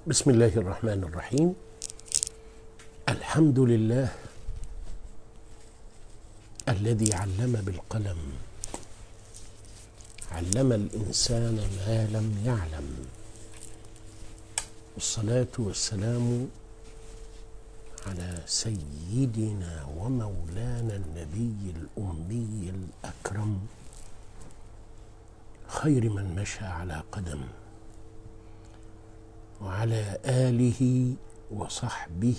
بسم الله الرحمن الرحيم الحمد لله الذي علم بالقلم علم الانسان ما لم يعلم والصلاه والسلام على سيدنا ومولانا النبي الامي الاكرم خير من مشى على قدم وعلى اله وصحبه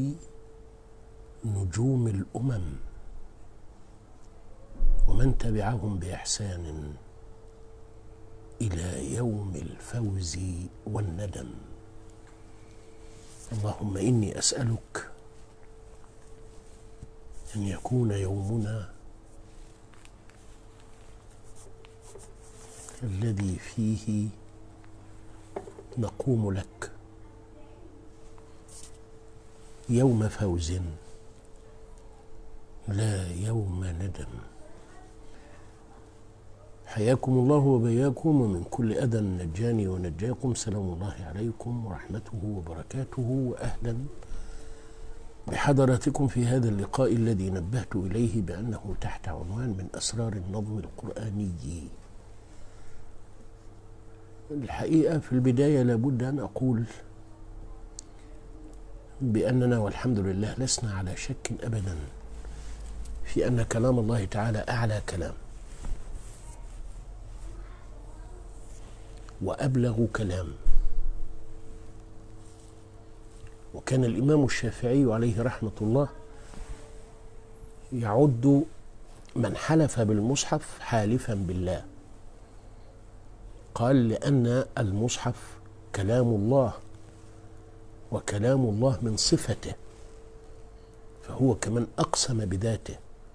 نجوم الامم ومن تبعهم باحسان الى يوم الفوز والندم اللهم اني اسالك ان يكون يومنا الذي فيه نقوم لك يوم فوز لا يوم ندم حياكم الله وبياكم ومن كل أذى نجاني ونجاكم سلام الله عليكم ورحمته وبركاته وأهلا بحضراتكم في هذا اللقاء الذي نبهت إليه بأنه تحت عنوان من أسرار النظم القرآني الحقيقة في البداية لابد أن أقول بأننا والحمد لله لسنا على شك أبدا في أن كلام الله تعالى أعلى كلام وأبلغ كلام وكان الإمام الشافعي عليه رحمة الله يعد من حلف بالمصحف حالفا بالله قال لأن المصحف كلام الله وكلام الله من صفته فهو كمن أقسم بذاته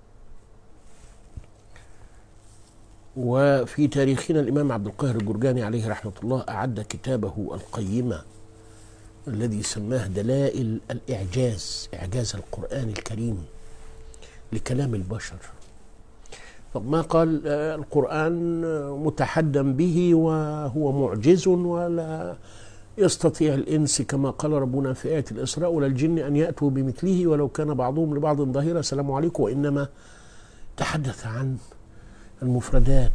وفي تاريخنا الإمام عبد القاهر الجرجاني عليه رحمة الله أعد كتابه القيمة الذي سماه دلائل الإعجاز إعجاز القرآن الكريم لكلام البشر ما قال القرآن متحدى به وهو معجز ولا يستطيع الإنس كما قال ربنا في آية الإسراء ولا الجن أن يأتوا بمثله ولو كان بعضهم لبعض ظهيرا السلام عليكم وإنما تحدث عن المفردات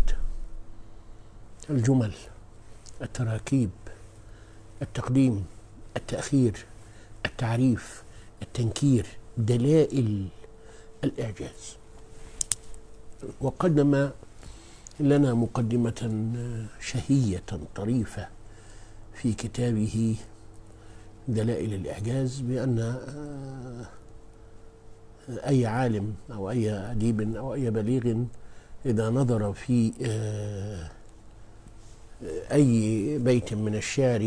الجمل التراكيب التقديم التأخير التعريف التنكير دلائل الإعجاز وقدم لنا مقدمة شهية طريفة في كتابه دلائل الإعجاز بأن أي عالم أو أي أديب أو أي بليغ إذا نظر في أي بيت من الشعر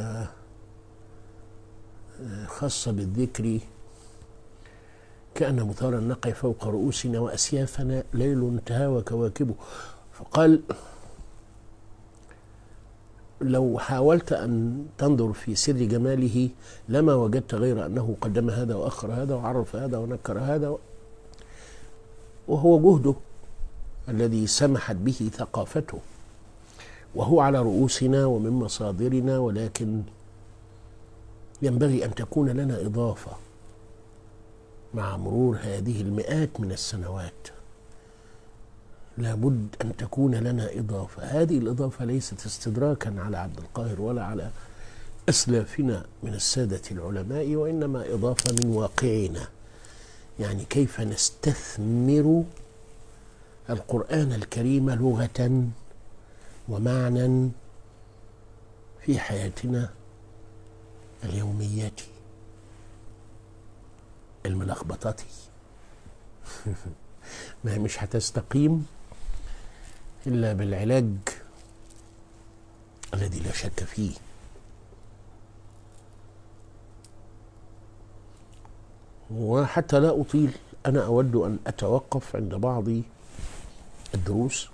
وخص بالذكر كأن مثار النقع فوق رؤوسنا وأسيافنا ليل انتهى وكواكبه فقال لو حاولت أن تنظر في سر جماله لما وجدت غير أنه قدم هذا وأخر هذا وعرف هذا ونكر هذا وهو جهده الذي سمحت به ثقافته وهو على رؤوسنا ومن مصادرنا ولكن ينبغي أن تكون لنا إضافة مع مرور هذه المئات من السنوات لابد ان تكون لنا اضافه هذه الاضافه ليست استدراكا على عبد القاهر ولا على اسلافنا من الساده العلماء وانما اضافه من واقعنا يعني كيف نستثمر القران الكريم لغه ومعنى في حياتنا اليوميه الملخبطة ما هي مش هتستقيم إلا بالعلاج الذي لا شك فيه وحتى لا أطيل أنا أود أن أتوقف عند بعض الدروس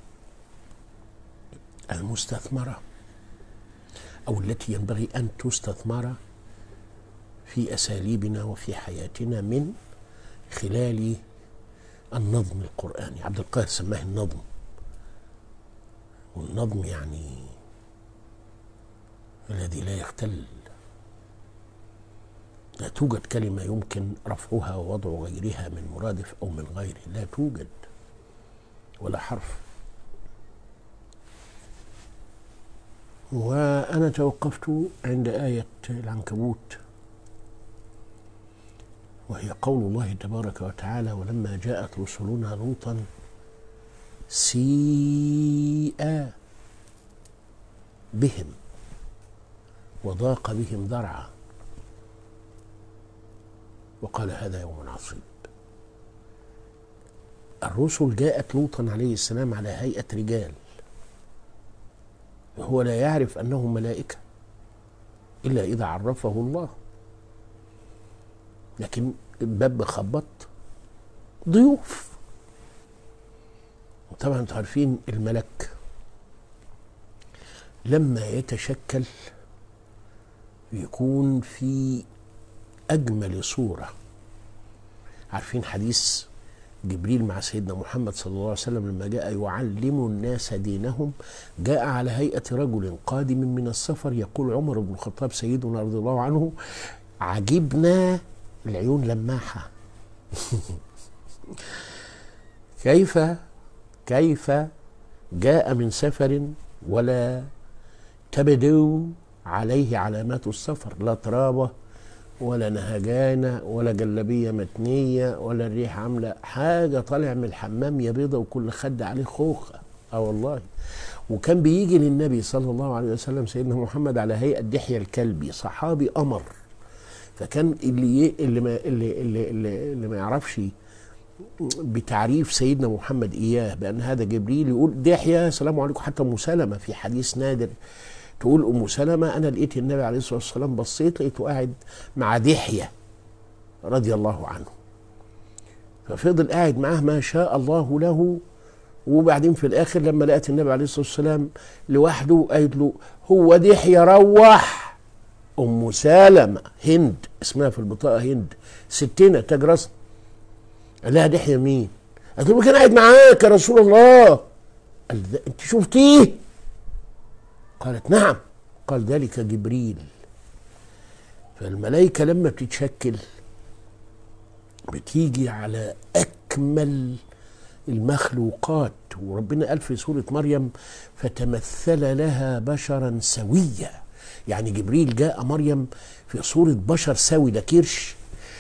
المستثمرة أو التي ينبغي أن تستثمر في اساليبنا وفي حياتنا من خلال النظم القراني عبد القاهر سماه النظم والنظم يعني الذي لا يختل لا توجد كلمة يمكن رفعها ووضع غيرها من مرادف أو من غيره لا توجد ولا حرف وأنا توقفت عند آية العنكبوت وهي قول الله تبارك وتعالى ولما جاءت رسلنا لوطا سيء بهم وضاق بهم ذرعا وقال هذا يوم عصيب الرسل جاءت لوطا عليه السلام على هيئة رجال وهو لا يعرف أنهم ملائكة إلا إذا عرفه الله لكن الباب خبط ضيوف طبعا انتوا عارفين الملك لما يتشكل يكون في أجمل صورة عارفين حديث جبريل مع سيدنا محمد صلى الله عليه وسلم لما جاء يعلم الناس دينهم جاء على هيئة رجل قادم من السفر يقول عمر بن الخطاب سيدنا رضي الله عنه عجبنا العيون لماحة كيف كيف جاء من سفر ولا تبدو عليه علامات السفر لا ترابة ولا نهجانة ولا جلبية متنية ولا الريح عاملة حاجة طالع من الحمام يا بيضة وكل خد عليه خوخة اه والله وكان بيجي للنبي صلى الله عليه وسلم سيدنا محمد على هيئة دحية الكلبي صحابي أمر فكان اللي اللي ما اللي اللي, اللي, اللي ما يعرفش بتعريف سيدنا محمد اياه بان هذا جبريل يقول دحية السلام عليكم حتى ام سلمه في حديث نادر تقول ام سلمه انا لقيت النبي عليه الصلاه والسلام بصيت لقيته قاعد مع دحيه رضي الله عنه ففضل قاعد معاه ما شاء الله له وبعدين في الاخر لما لقت النبي عليه الصلاه والسلام لوحده قالت له هو دحيه روح ام سلمه هند اسمها في البطاقه هند ستنا تاج راسنا قال لها دحيه مين؟ قالت له كان قاعد معاك يا رسول الله قال انت شفتيه؟ قالت نعم قال ذلك جبريل فالملائكة لما بتتشكل بتيجي على أكمل المخلوقات وربنا قال في سورة مريم فتمثل لها بشرا سويا يعني جبريل جاء مريم في صورة بشر سوي ده كرش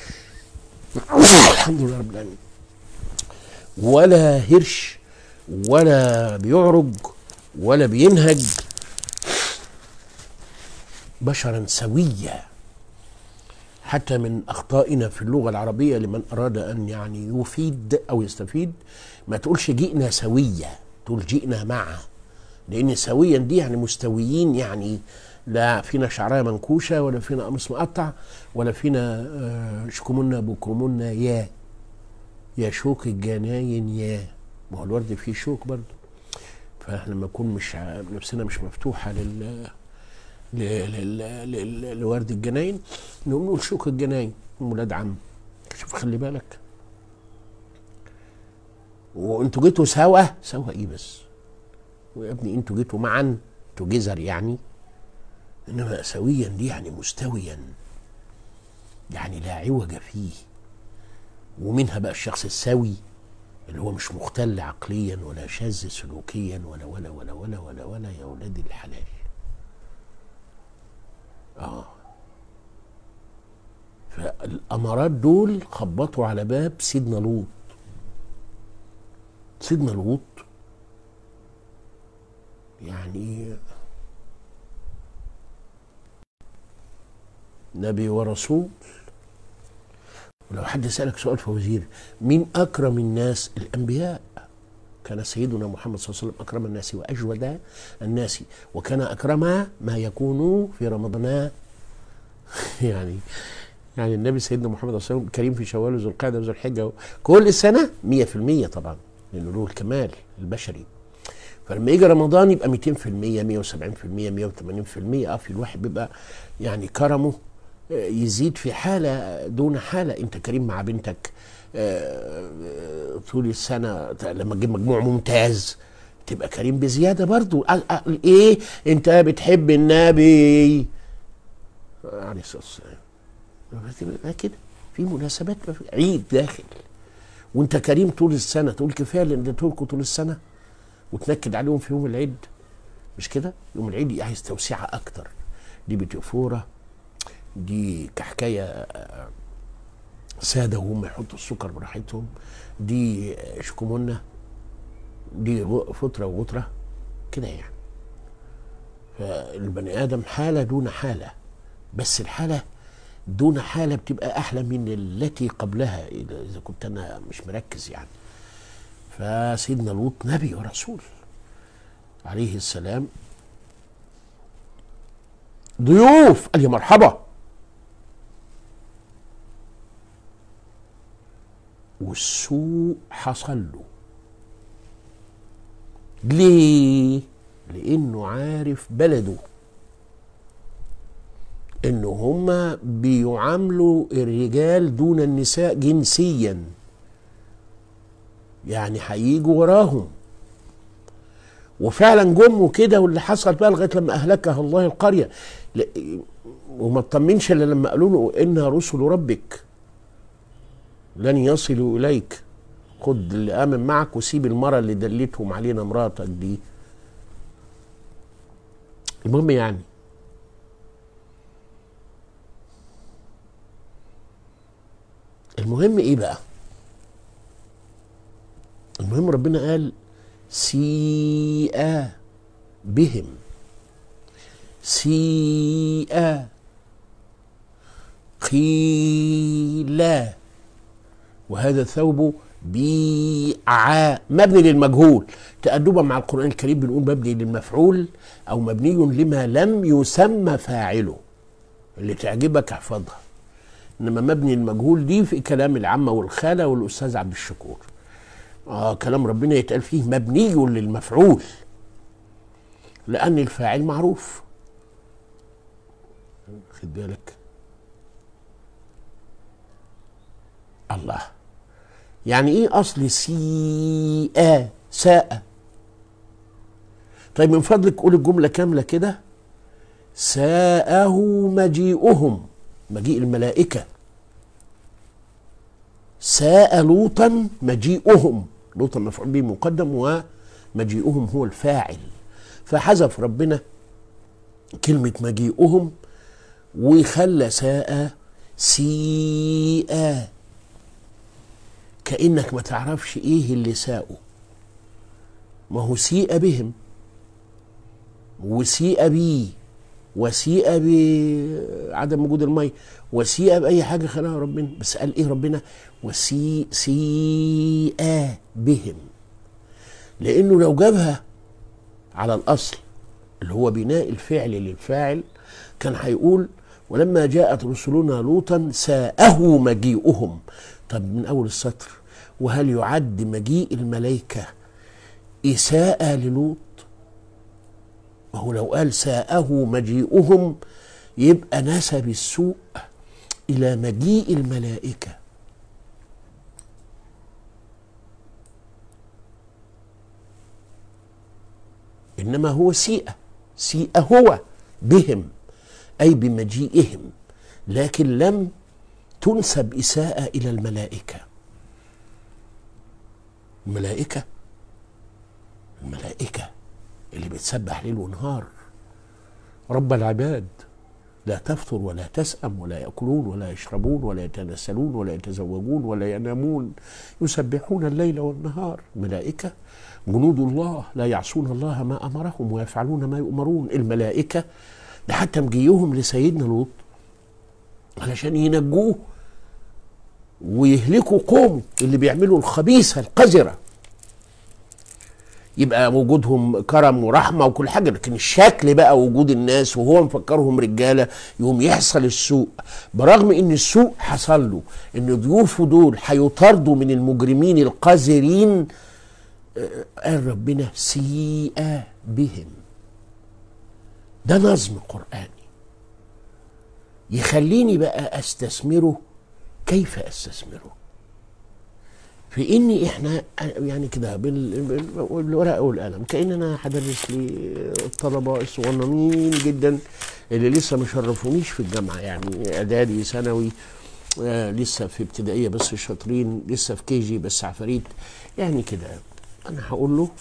الحمد لله رب العالمين ولا هرش ولا بيعرج ولا بينهج بشرا سويا حتى من اخطائنا في اللغه العربيه لمن اراد ان يعني يفيد او يستفيد ما تقولش جئنا سويا تقول جئنا معا لان سويا دي يعني مستويين يعني لا فينا شعرايه منكوشه ولا فينا قميص مقطع ولا فينا آه شكمنا بكمنا يا يا شوك الجناين يا ما هو الورد فيه شوك برضه فاحنا لما نكون مش نفسنا مش مفتوحه لل لورد الجناين نقوم نقول شوك الجناين ولاد عم شوف خلي بالك وانتوا جيتوا سوا سوا ايه بس ويا ابني انتوا جيتوا معا انتوا جزر يعني انما سويا دي يعني مستويا يعني لا عوج فيه ومنها بقى الشخص السوي اللي هو مش مختل عقليا ولا شاذ سلوكيا ولا ولا ولا ولا ولا ولا يا ولاد الحلال اه فالامارات دول خبطوا على باب سيدنا لوط سيدنا لوط يعني نبي ورسول ولو حد سألك سؤال فوزير مين أكرم الناس الأنبياء كان سيدنا محمد صلى الله عليه وسلم أكرم الناس وأجود الناس وكان أكرم ما يكون في رمضان يعني يعني النبي سيدنا محمد صلى الله عليه وسلم كريم في شوال وذو القعده وذو الحجه كل سنه 100% طبعا لانه له الكمال البشري فلما يجي رمضان يبقى 200% 170% 180% اه في الواحد بيبقى يعني كرمه يزيد في حاله دون حاله انت كريم مع بنتك طول السنه لما تجيب مجموع ممتاز تبقى كريم بزياده برضو ايه انت بتحب النبي عليه الصلاه والسلام بتبقى كده في مناسبات ما في عيد داخل وانت كريم طول السنه تقول كفايه اللي اديتهولكوا طول السنه وتنكد عليهم في يوم العيد مش كده؟ يوم العيد عايز توسعه اكتر دي بتفوره دي كحكايه آه، ساده وهم يحطوا السكر براحتهم دي آه، شكمونه دي غ- فتره وغتره كده يعني فالبني ادم حاله دون حاله بس الحاله دون حاله بتبقى احلى من التي قبلها اذا إذا كنت انا مش مركز يعني فسيدنا لوط نبي ورسول عليه السلام ضيوف قال يا مرحبا والسوء حصل له ليه لانه عارف بلده ان هما بيعاملوا الرجال دون النساء جنسيا يعني هيجوا وراهم وفعلا جم كده واللي حصل بقى لغايه لما اهلكها الله القريه ل- وما اطمنش الا لما قالوا له انها رسل ربك لن يصلوا اليك خد اللي امن معك وسيب المره اللي دلتهم علينا مراتك دي المهم يعني المهم ايه بقى المهم ربنا قال سيئا بهم سيئا قيلا وهذا الثوب بيعا مبني للمجهول تأدبا مع القرآن الكريم بنقول مبني للمفعول أو مبني لما لم يسمى فاعله اللي تعجبك احفظها إنما مبني المجهول دي في كلام العامة والخالة والأستاذ عبد الشكور آه كلام ربنا يتقال فيه مبني للمفعول لأن الفاعل معروف خد بالك الله يعني ايه اصل سيئة ساء طيب من فضلك قول الجملة كاملة كده ساءه مجيئهم مجيء الملائكة ساء لوطا مجيئهم لوطا مفعول به مقدم ومجيئهم هو الفاعل فحذف ربنا كلمة مجيئهم وخلى ساء سيئة كأنك ما تعرفش ايه اللي ساءوا ما هو سيء بهم وسيء بيه وسيء بعدم وجود المي وسيء بأي حاجة خلقها ربنا بس قال ايه ربنا وسيء سيء بهم لأنه لو جابها على الأصل اللي هو بناء الفعل للفاعل كان هيقول ولما جاءت رسلنا لوطا ساءه مجيئهم طب من أول السطر وهل يعد مجيء الملائكة إساءة للوط وهو لو قال ساءه مجيئهم يبقى نسب السوء إلى مجيء الملائكة إنما هو سيء سيء هو بهم أي بمجيئهم لكن لم تنسب إساءة إلى الملائكة الملائكة الملائكة اللي بتسبح ليل ونهار رب العباد لا تفطر ولا تسأم ولا يأكلون ولا يشربون ولا يتنسلون ولا يتزوجون ولا ينامون يسبحون الليل والنهار ملائكة جنود الله لا يعصون الله ما أمرهم ويفعلون ما يؤمرون الملائكة ده حتى مجيهم لسيدنا لوط علشان ينجوه ويهلكوا قومه اللي بيعملوا الخبيثة القذرة يبقى وجودهم كرم ورحمة وكل حاجة لكن الشكل بقى وجود الناس وهو مفكرهم رجالة يوم يحصل السوء برغم ان السوء حصل له ان ضيوفه دول هيطاردوا من المجرمين القذرين آه، قال ربنا سيئة بهم ده نظم قرآني يخليني بقى استثمره كيف استثمره في اني احنا يعني كده بال- بال- بالورقه والقلم كاننا هدرس للطلبه الصغننين جدا اللي لسه ما شرفونيش في الجامعه يعني اعدادي ثانوي آه لسه في ابتدائيه بس شاطرين لسه في كي جي بس عفاريت يعني كده انا هقول له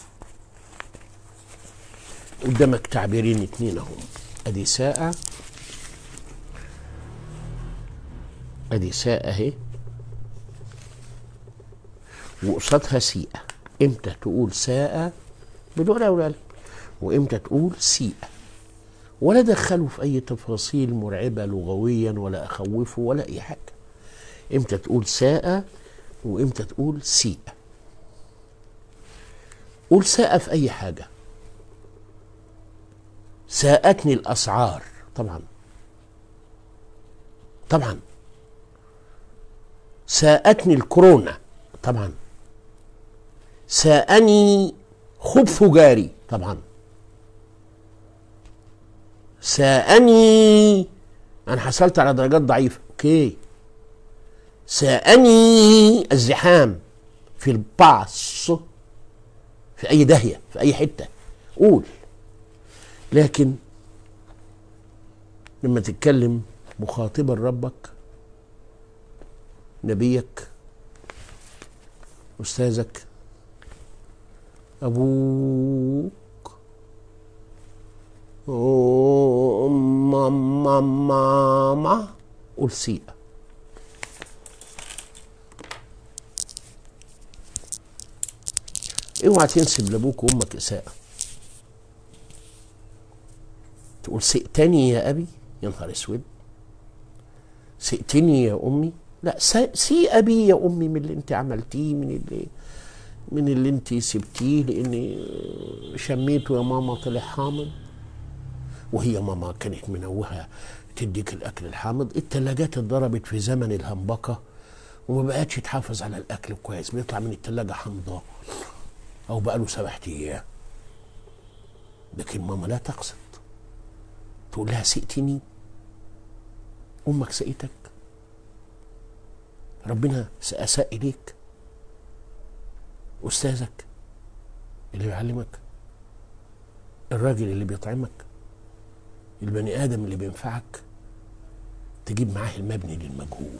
قدامك تعبيرين اتنين اهم ادي ساعة ادي ساعة اهي وقصادها سيئة امتى تقول ساعة بالورقة والقلم وامتى تقول سيئة ولا دخله في اي تفاصيل مرعبة لغويا ولا اخوفه ولا اي حاجة امتى تقول ساء وامتى تقول سيء قول ساء في اي حاجة ساءتني الاسعار طبعا طبعا ساءتني الكورونا طبعا ساءني خبث جاري طبعا ساءني انا حصلت على درجات ضعيفه اوكي ساءني الزحام في الباص في اي داهيه في اي حته قول لكن لما تتكلم مخاطبا ربك نبيك استاذك ابوك ماما ماما قول سيئة اوعى تنسب لابوك وامك اساءة تقول سئتني يا ابي يا نهار اسود سئتني يا امي لا سيء بي يا امي من اللي انت عملتيه من اللي من اللي انت سبتيه لاني شميته يا ماما طلع حامض وهي ماما كانت منوهه تديك الاكل الحامض التلاجات اتضربت في زمن الهمبكه وما بقتش تحافظ على الاكل كويس بيطلع من التلاجه حمضاء او بقاله سبع ايام لكن ماما لا تقصد تقول لها سئتني امك سئتك ربنا اساء اليك استاذك اللي بيعلمك الراجل اللي بيطعمك البني ادم اللي بينفعك تجيب معاه المبني للمجهول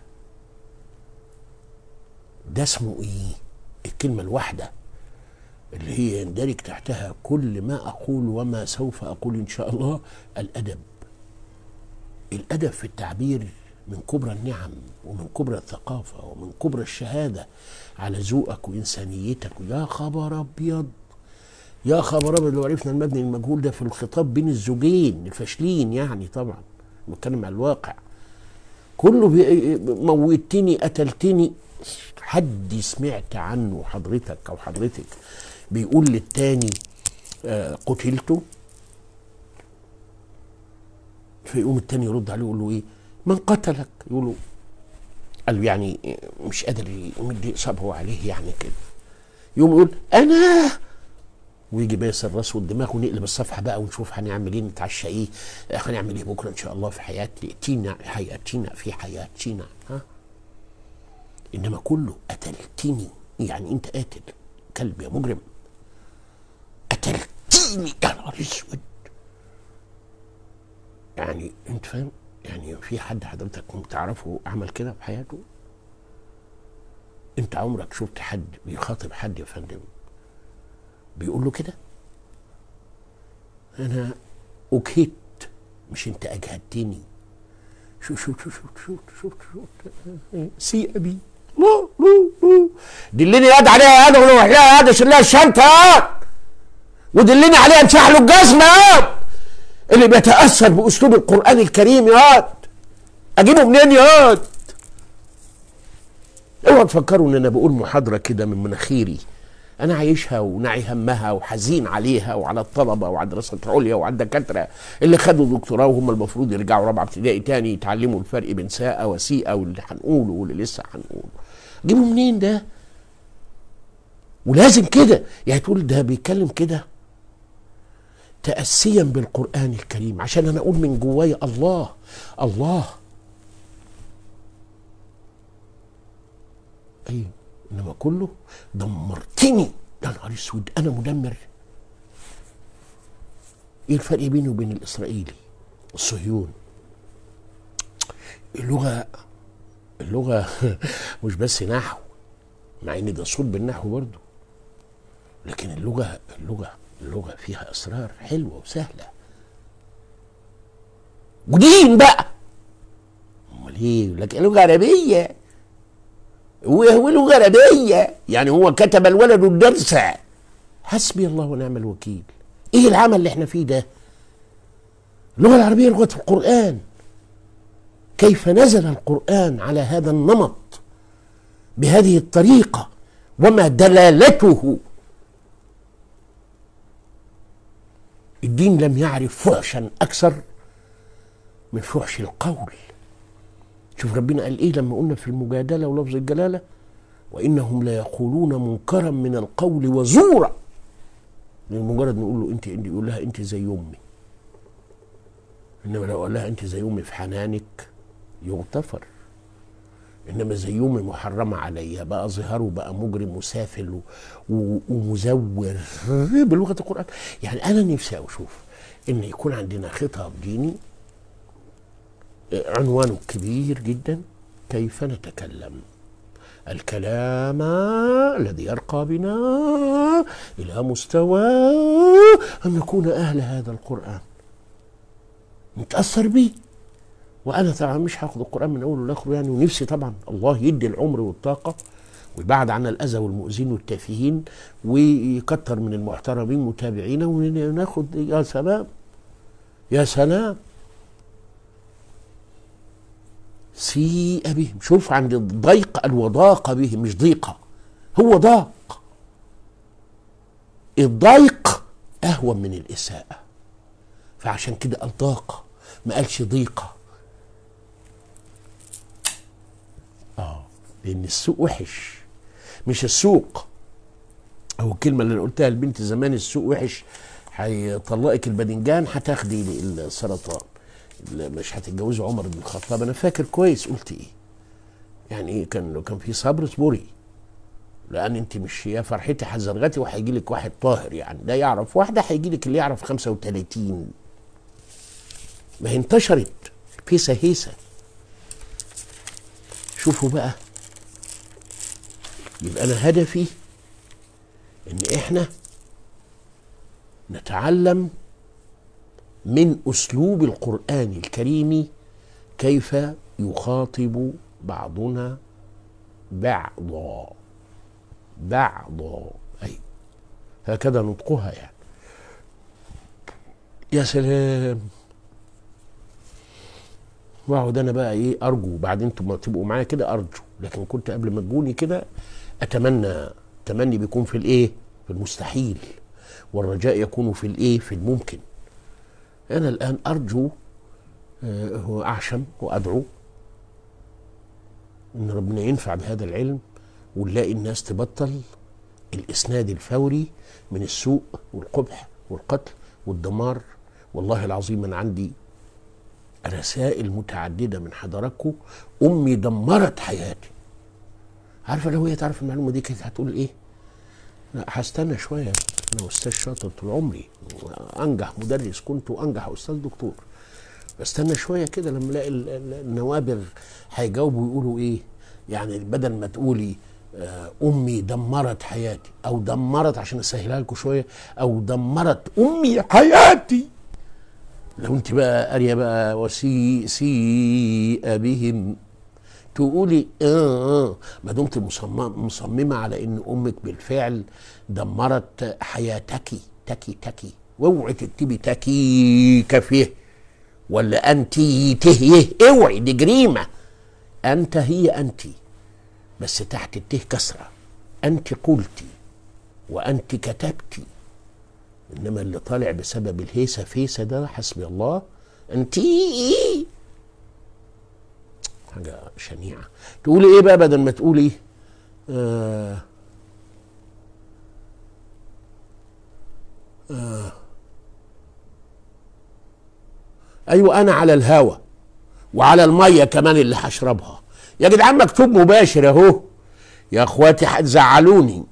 ده اسمه ايه الكلمه الواحده اللي هي يندرج تحتها كل ما اقول وما سوف اقول ان شاء الله الادب الادب في التعبير من كبرى النعم ومن كبرى الثقافه ومن كبرى الشهاده على ذوقك وانسانيتك يا خبر ابيض يا خبر ابيض لو عرفنا المبني المجهول ده في الخطاب بين الزوجين الفاشلين يعني طبعا بتكلم على الواقع كله موتني قتلتني حد سمعت عنه حضرتك او حضرتك بيقول للتاني آه قتلته فيقوم التاني يرد عليه يقول له ايه من قتلك يقول له قال له يعني مش قادر يمد اصابه عليه يعني كده يقوم يقول انا ويجي باسل راسه والدماغ ونقلب الصفحه بقى ونشوف هنعمل ايه نتعشى ايه هنعمل ايه بكره ان شاء الله في حياتي ائتينا حياتنا في حياتنا ها انما كله قتلتني يعني انت قاتل كلب يا مجرم قتلتيني يا نهار اسود يعني انت فاهم يعني في حد حضرتك تعرفه عمل كده في حياته انت عمرك شفت حد بيخاطب حد يا فندم بيقول له كده انا اجهدت مش انت اجهدتني شو شو شو شو شو شو شو سي ابي لا لا لا دلني يد عليها يد ولو لها يد شيل لها الشنطه يد ودلني عليها امسح له الجزمه يد اللي بيتاثر باسلوب القران الكريم يد اجيبه منين يد اوعوا تفكروا ان انا بقول محاضره كده من مناخيري انا عايشها ونعي همها وحزين عليها وعلى الطلبه وعلى الدراسات العليا وعلى الدكاتره اللي خدوا دكتوراه وهم المفروض يرجعوا رابعه ابتدائي تاني يتعلموا الفرق بين ساءه وسيئه واللي هنقوله واللي لسه هنقوله جيبوا منين ده ولازم كده يعني تقول ده بيتكلم كده تأسيا بالقرآن الكريم عشان أنا أقول من جوايا الله الله أيوه انما كله دمرتني يا نهار اسود انا مدمر ايه الفرق بيني وبين الاسرائيلي الصهيون اللغة اللغة مش بس نحو مع ان ده صلب النحو برضه لكن اللغة اللغة اللغة فيها اسرار حلوة وسهلة ودين بقى امال ايه لكن لغة عربية هو لغة عربية يعني هو كتب الولد الدرس حسبي الله ونعم الوكيل ايه العمل اللي احنا فيه ده اللغة العربية لغة القرآن كيف نزل القرآن على هذا النمط بهذه الطريقة وما دلالته الدين لم يعرف فحشا أكثر من فحش القول شوف ربنا قال إيه لما قلنا في المجادلة ولفظ الجلالة وإنهم ليقولون منكرا من القول وزورا لمجرد نقول له أنت يقول لها أنت زي أمي إنما لو قال لها أنت زي أمي في حنانك يغتفر انما زي يوم محرمه عليا بقى ظهاره بقى مجرم وسافل ومزور بلغه القران يعني انا نفسي اشوف ان يكون عندنا خطاب ديني عنوانه كبير جدا كيف نتكلم الكلام الذي يرقى بنا الى مستوى ان نكون اهل هذا القران نتاثر به وانا طبعا مش هاخد القران من اوله لاخره يعني ونفسي طبعا الله يدي العمر والطاقه ويبعد عنا الاذى والمؤذين والتافهين ويكتر من المحترمين متابعينا وناخد يا سلام يا سلام سيء بهم شوف عند الضيق الوضاق بهم مش ضيقة هو ضاق الضيق أهون من الإساءة فعشان كده قال ضاقة ما قالش ضيقة اه لأن السوق وحش مش السوق أو الكلمة اللي أنا قلتها لبنتي زمان السوق وحش هيطلقك الباذنجان هتاخدي السرطان مش هتتجوزي عمر بن الخطاب انا فاكر كويس قلت ايه يعني ايه كان لو كان في صبر اصبري لان انت مش يا فرحتي حزرغتي وهيجي لك واحد طاهر يعني ده يعرف واحده هيجي لك اللي يعرف 35 ما هي انتشرت فيسا هيسا شوفوا بقى يبقى انا هدفي ان احنا نتعلم من اسلوب القران الكريم كيف يخاطب بعضنا بعضا بعضا اي هكذا نطقها يعني يا سلام واقعد انا بقى ايه ارجو بعدين انتوا تبقوا معايا كده ارجو لكن كنت قبل ما تجوني كده اتمنى تمني بيكون في الايه في المستحيل والرجاء يكون في الايه في الممكن أنا الآن أرجو هو أعشم وأدعو إن ربنا ينفع بهذا العلم ونلاقي الناس تبطل الإسناد الفوري من السوء والقبح والقتل والدمار والله العظيم أنا عندي رسائل متعددة من حضراتكم أمي دمرت حياتي عارفة لو هي تعرف المعلومة دي كانت هتقول إيه؟ لا هستنى شوية أنا أستاذ شاطر طول عمري أنجح مدرس كنت وأنجح أستاذ دكتور بستنى شوية كده لما ألاقي النوابر هيجاوبوا ويقولوا إيه يعني بدل ما تقولي أمي دمرت حياتي أو دمرت عشان أسهلها لكم شوية أو دمرت أمي حياتي لو أنت بقى قارية بقى وسيء سيء بهم تقولي اه اه ما دمت مصمم مصممه على ان امك بالفعل دمرت حياتك تكي تكي واوعي تكتبي تكي كفيه ولا انت تهيه اوعي دي جريمه انت هي انت بس تحت الته كسره انت قلتي وانت كتبتي انما اللي طالع بسبب الهيسه فيسه ده حسبي الله انت حاجة شنيعة تقولي ايه بقى بدل ما تقولي آه آه ايوه انا على الهوا وعلى المية كمان اللي هشربها يا جدعان مكتوب مباشر اهو يا اخواتي هتزعلوني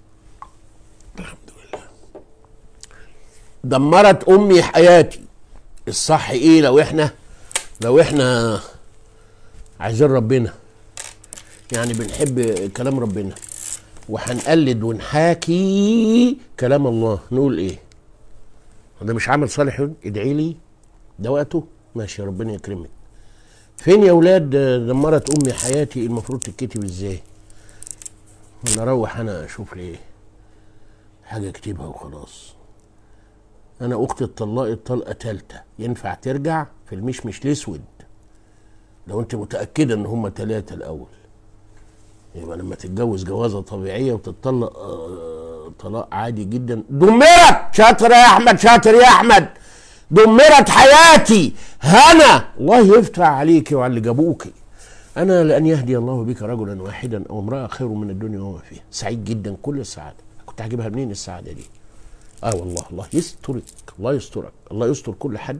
الحمد لله دمرت امي حياتي الصح ايه لو احنا لو احنا عايزين ربنا يعني بنحب كلام ربنا وهنقلد ونحاكي كلام الله نقول ايه ده مش عمل صالح يقول ادعي لي ده وقته ماشي ربنا يكرمك فين يا ولاد دمرت امي حياتي المفروض تتكتب ازاي ولا اروح انا اشوف لي حاجه اكتبها وخلاص انا اختي اتطلقت طلقه تالته ينفع ترجع في المشمش الاسود لو انت متاكده ان هم ثلاثه الاول يبقى لما تتجوز جوازه طبيعيه وتتطلق آه، طلاق عادي جدا دمرت شاطر يا احمد شاطر يا احمد دمرت حياتي هنا الله يفتح عليك وعلى اللي جابوك انا لان يهدي الله بك رجلا واحدا او امراه خير من الدنيا وما فيها سعيد جدا كل السعاده كنت هجيبها منين السعاده دي اه والله الله يسترك الله يسترك الله يستر كل حد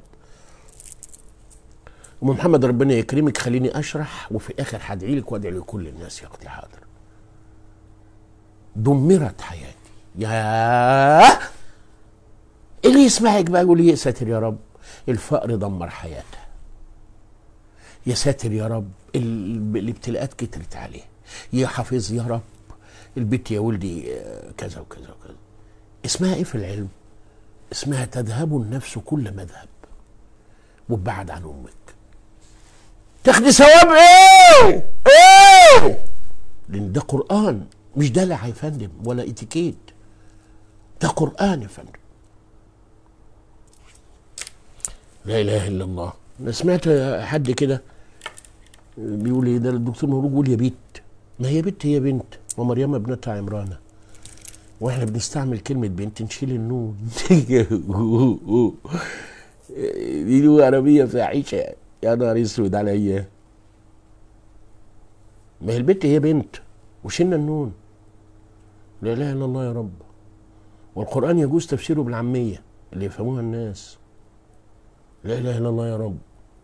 ام محمد ربنا يكرمك خليني اشرح وفي الاخر هدعي لك وادعي لكل الناس يا اختي حاضر دمرت حياتي يا اللي يسمعك بقى يقول يا ساتر يا رب الفقر دمر حياتها يا ساتر يا رب ال- الابتلاءات كترت عليه يا حافظ يا رب البيت يا ولدي آه، كذا وكذا وكذا اسمها ايه في العلم اسمها تذهب النفس كل مذهب وابعد عن امك تاخدي ثواب ايه ايه لان ده قران مش دلع يا فندم ولا اتيكيت ده قران يا فندم لا اله الا الله انا سمعت حد كده بيقول ايه ده الدكتور مبروك بيقول يا بنت ما هي بنت هي بنت ومريم ابنتها عمرانه واحنا بنستعمل كلمه بنت نشيل النون دي لغه عربيه فاحشه يا نهار اسود عليا ما هي البنت هي بنت وشلنا النون لا اله الا الله يا رب والقران يجوز تفسيره بالعاميه اللي يفهموها الناس لا اله الا الله يا رب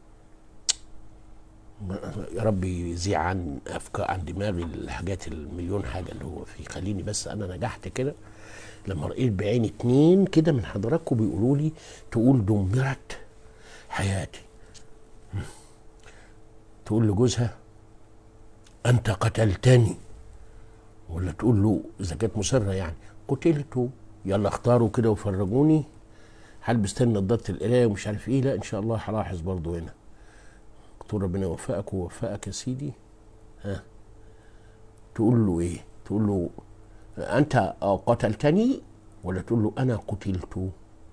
يا رب يزيع عن افكار عن دماغي الحاجات المليون حاجه اللي هو فيه خليني بس انا نجحت كده لما رأيت بعيني اتنين كده من حضراتكم بيقولوا لي تقول دمرت حياتي تقول لجوزها انت قتلتني ولا تقول له اذا كانت مصره يعني قتلت يلا اختاروا كده وفرجوني هلبس تاني نضاره القرايه ومش عارف ايه لا ان شاء الله هلاحظ برضو هنا تقول ربنا يوفقك ويوفقك يا سيدي ها تقول له ايه تقول له انت قتلتني ولا تقول له انا قتلت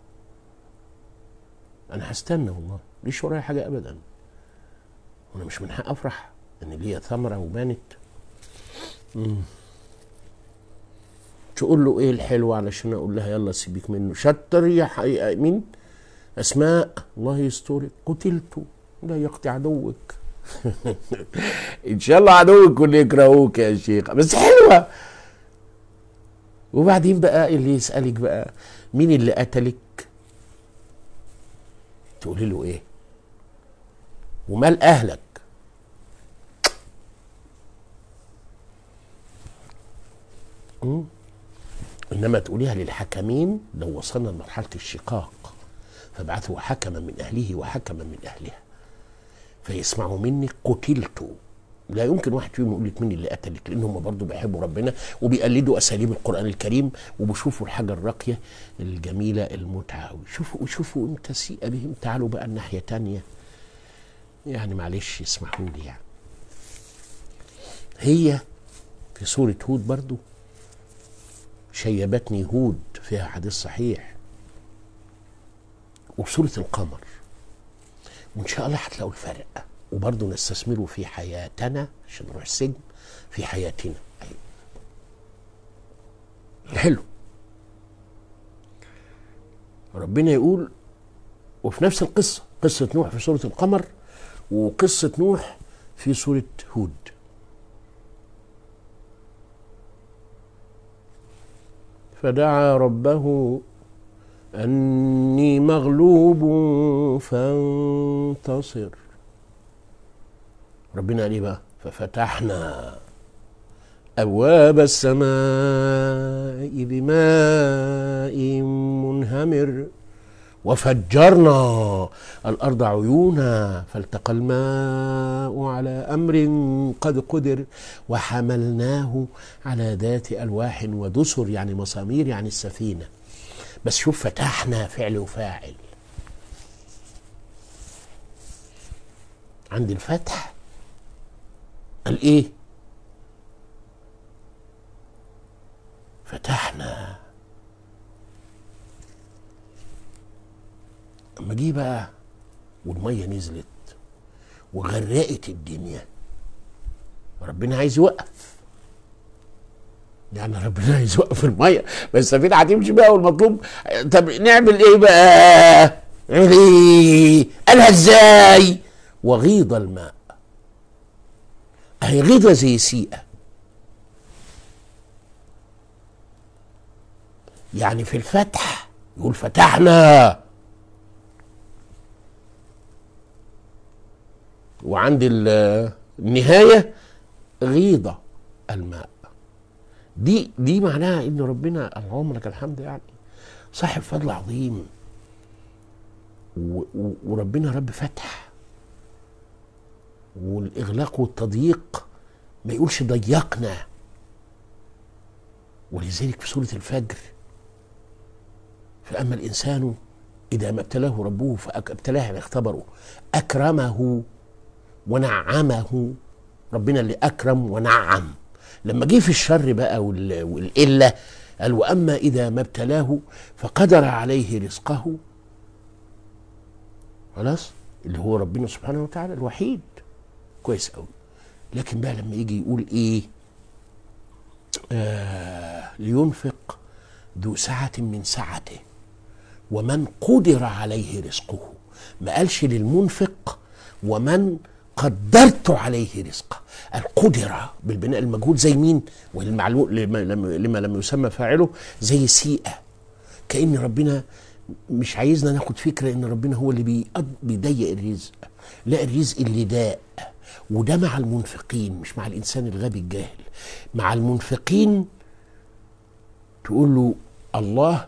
انا هستنى والله ليش ورايا حاجه ابدا وانا مش من حق افرح ان ليا ثمره وبانت مم. تقول له ايه الحلو علشان اقول لها يلا سيبك منه شطر يا حقيقة مين اسماء الله يسترك قتلت لا يقطع عدوك ان شاء الله عدوك كل يكرهوك يا شيخ بس حلوه وبعدين بقى اللي يسالك بقى مين اللي قتلك تقولي له ايه ومال اهلك مم. انما تقوليها للحكمين لو وصلنا لمرحله الشقاق فابعثوا حكما من اهله وحكما من اهلها فيسمعوا مني قتلت لا يمكن واحد فيهم يقول لك مين اللي قتلك لان هم برضه بيحبوا ربنا وبيقلدوا اساليب القران الكريم وبيشوفوا الحاجه الراقيه الجميله المتعه ويشوفوا ويشوفوا امتى سيء بهم تعالوا بقى الناحيه تانية يعني معلش اسمحوا لي يعني هي في سوره هود برضه شيبتني هود فيها حديث صحيح وسورة القمر وإن شاء الله هتلاقوا الفرق وبرضه نستثمره في حياتنا عشان نروح السجن في حياتنا أيوة. حلو ربنا يقول وفي نفس القصة قصة نوح في سورة القمر وقصة نوح في سورة هود فدعا ربه أني مغلوب فانتصر ربنا قال ايه بقى ففتحنا أبواب السماء بماء منهمر وفجرنا الارض عيونا فالتقى الماء على امر قد قدر وحملناه على ذات الواح ودسر يعني مسامير يعني السفينه بس شوف فتحنا فعل وفاعل عند الفتح قال ايه فتحنا اما جه بقى والميه نزلت وغرقت الدنيا ربنا عايز يوقف يعني ربنا عايز يوقف الميه بس السفينه هتمشي بقى والمطلوب طب نعمل ايه بقى؟ نعمل ايه؟ قالها ازاي؟ وغيض الماء هي غيضه زي سيئه يعني في الفتح يقول فتحنا وعند النهاية غيضة الماء دي دي معناها ان ربنا اللهم لك الحمد يعني صاحب فضل عظيم وربنا رب فتح والاغلاق والتضييق ما يقولش ضيقنا ولذلك في سوره الفجر فاما الانسان اذا ما ابتلاه ربه فابتلاه يعني اختبره اكرمه ونعمه ربنا اللي اكرم ونعم لما جه في الشر بقى والقله قال واما اذا ما ابتلاه فقدر عليه رزقه خلاص اللي هو ربنا سبحانه وتعالى الوحيد كويس قوي لكن بقى لما يجي يقول ايه آه لينفق ذو سعة من سعته ومن قدر عليه رزقه ما قالش للمنفق ومن قدرت عليه رزقه القدرة بالبناء المجهول زي مين والمعلوم لما, لما لم يسمى فاعله زي سيئة كأن ربنا مش عايزنا ناخد فكرة ان ربنا هو اللي بيضيق الرزق لا الرزق اللي داء وده مع المنفقين مش مع الانسان الغبي الجاهل مع المنفقين تقول له الله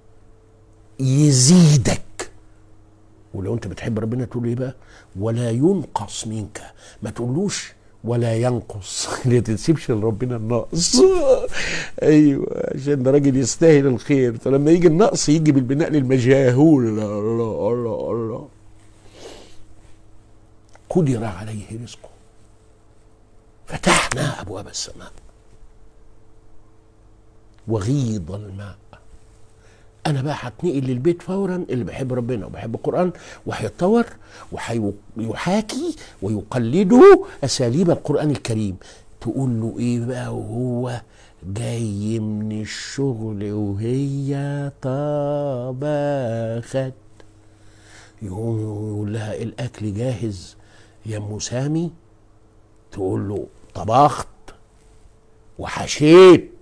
يزيدك ولو انت بتحب ربنا تقول ايه بقى ولا ينقص منك ما تقولوش ولا ينقص ما تنسبش لربنا النقص ايوه عشان ده راجل يستاهل الخير فلما يجي النقص يجي بالبناء للمجاهول الله الله الله قدر عليه رزقه فتحنا ابواب السماء وغيض الماء انا بقى هتنقل للبيت فورا اللي بيحب ربنا وبيحب القران وهيتطور وهيحاكي ويقلده اساليب القران الكريم تقول له ايه بقى وهو جاي من الشغل وهي طبخت يقول لها الاكل جاهز يا ام سامي تقول له طبخت وحشيت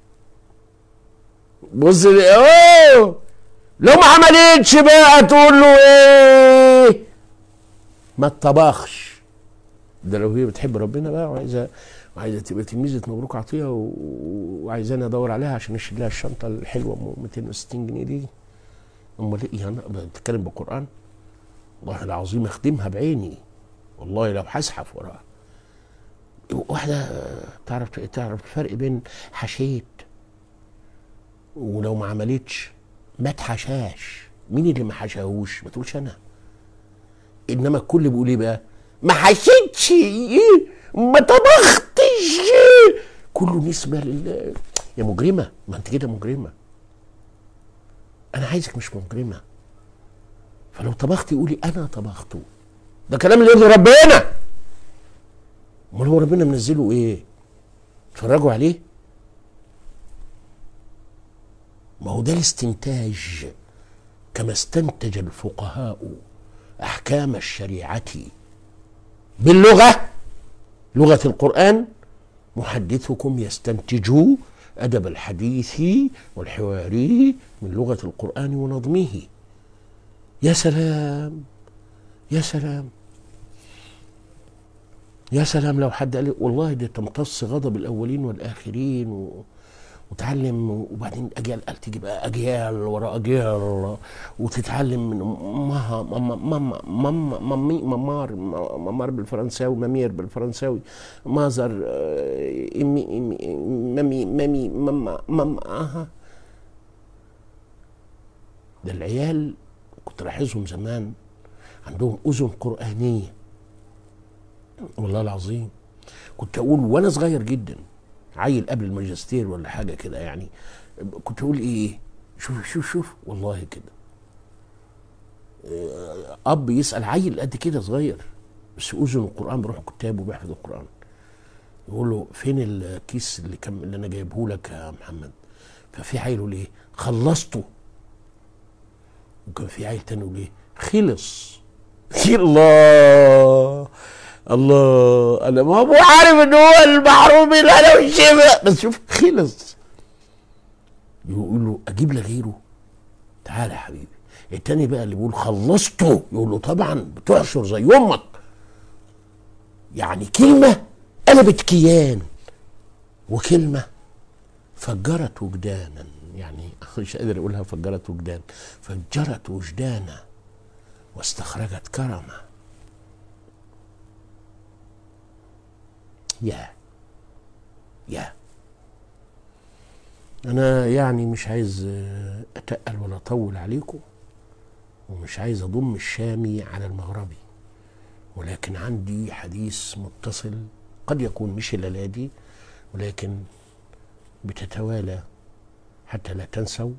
بص اوه لو ما عملتش بقى تقول له ايه ما اتطبخش ده لو هي بتحب ربنا بقى وعايزه وعايزه تبقى تلميذه مبروك عطيه وعايزاني ادور عليها عشان اشيل لها الشنطه الحلوه 260 جنيه دي امال ايه يعني بتتكلم بالقران والله العظيم اخدمها بعيني والله لو هزحف وراها واحده تعرف تعرف الفرق بين حشيت ولو ما عملتش ما تحشاش مين اللي ما حشاهوش ما تقولش انا انما الكل بيقول ايه بقى ما حشيتش ما طبختش كله نسبة لله يا مجرمة ما انت كده مجرمة انا عايزك مش مجرمة فلو طبختي قولي انا طبخته ده كلام اللي يرضي ربنا امال هو ربنا منزله ايه اتفرجوا عليه ما هو ده الاستنتاج كما استنتج الفقهاء احكام الشريعه باللغه لغه القران محدثكم يستنتج ادب الحديث والحواري من لغه القران ونظمه يا سلام يا سلام يا سلام لو حد قال والله ده تمتص غضب الاولين والاخرين و... وتعلم وبعدين اجيال قال تيجي بقى اجيال ورا اجيال وتتعلم من امها ماما ماما ماما مامي ممار ممار بالفرنساوي مامير بالفرنساوي مازر آه، امي امي مامي مامي ماما ماما اها ده العيال كنت لاحظهم زمان عندهم اذن قرانيه والله العظيم كنت اقول وانا صغير جدا عيل قبل الماجستير ولا حاجه كده يعني كنت اقول ايه شوف شوف شوف والله كده آه، اب يسال عيل قد كده صغير بس اذن القران بيروح كتاب وبيحفظ القران يقول له فين الكيس اللي كان اللي انا جايبه لك يا محمد ففي عيل يقول ايه خلصته وكان في عيل تاني يقول ايه خلص الله الله انا ما هو عارف ان هو المحروم اللي انا والشبه بس شوف خلص يقول له اجيب لك غيره تعالى يا حبيبي التاني بقى اللي بيقول خلصته يقول له طبعا بتحشر زي امك يعني كلمه قلبت كيان وكلمه فجرت وجدانا يعني مش قادر اقولها فجرت وجدان فجرت وجدانا واستخرجت كرمه يا يا انا يعني مش عايز آه، اتقل ولا اطول عليكم ومش عايز اضم الشامي على المغربي ولكن عندي حديث متصل قد يكون مش الليله دي ولكن بتتوالى حتى لا تنسوا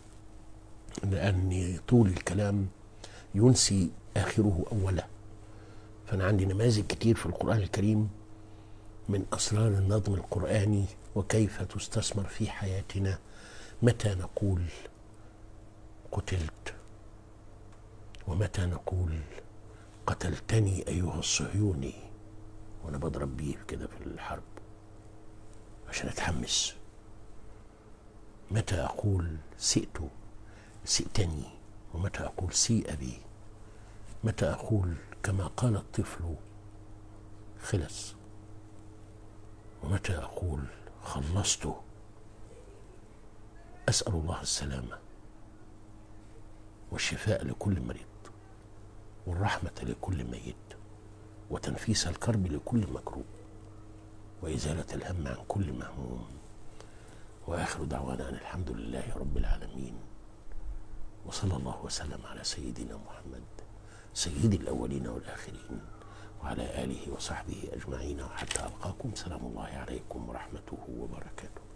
لأن طول الكلام ينسي آخره أوله فأنا عندي نماذج كتير في القرآن الكريم من أسرار النظم القرآني وكيف تستثمر في حياتنا متى نقول قتلت ومتى نقول قتلتني أيها الصهيوني وأنا بضرب بيه كده في الحرب عشان أتحمس متى أقول سئت سئتني ومتى أقول سيء بي متى أقول كما قال الطفل خلص ومتى أقول خلصت أسأل الله السلامة والشفاء لكل مريض والرحمة لكل ميت وتنفيس الكرب لكل مكروب وإزالة الهم عن كل مهموم وآخر دعوانا أن الحمد لله رب العالمين وصلى الله وسلم على سيدنا محمد سيد الأولين والآخرين وعلى آله وصحبه أجمعين وحتى ألقاكم سلام الله عليكم ورحمته وبركاته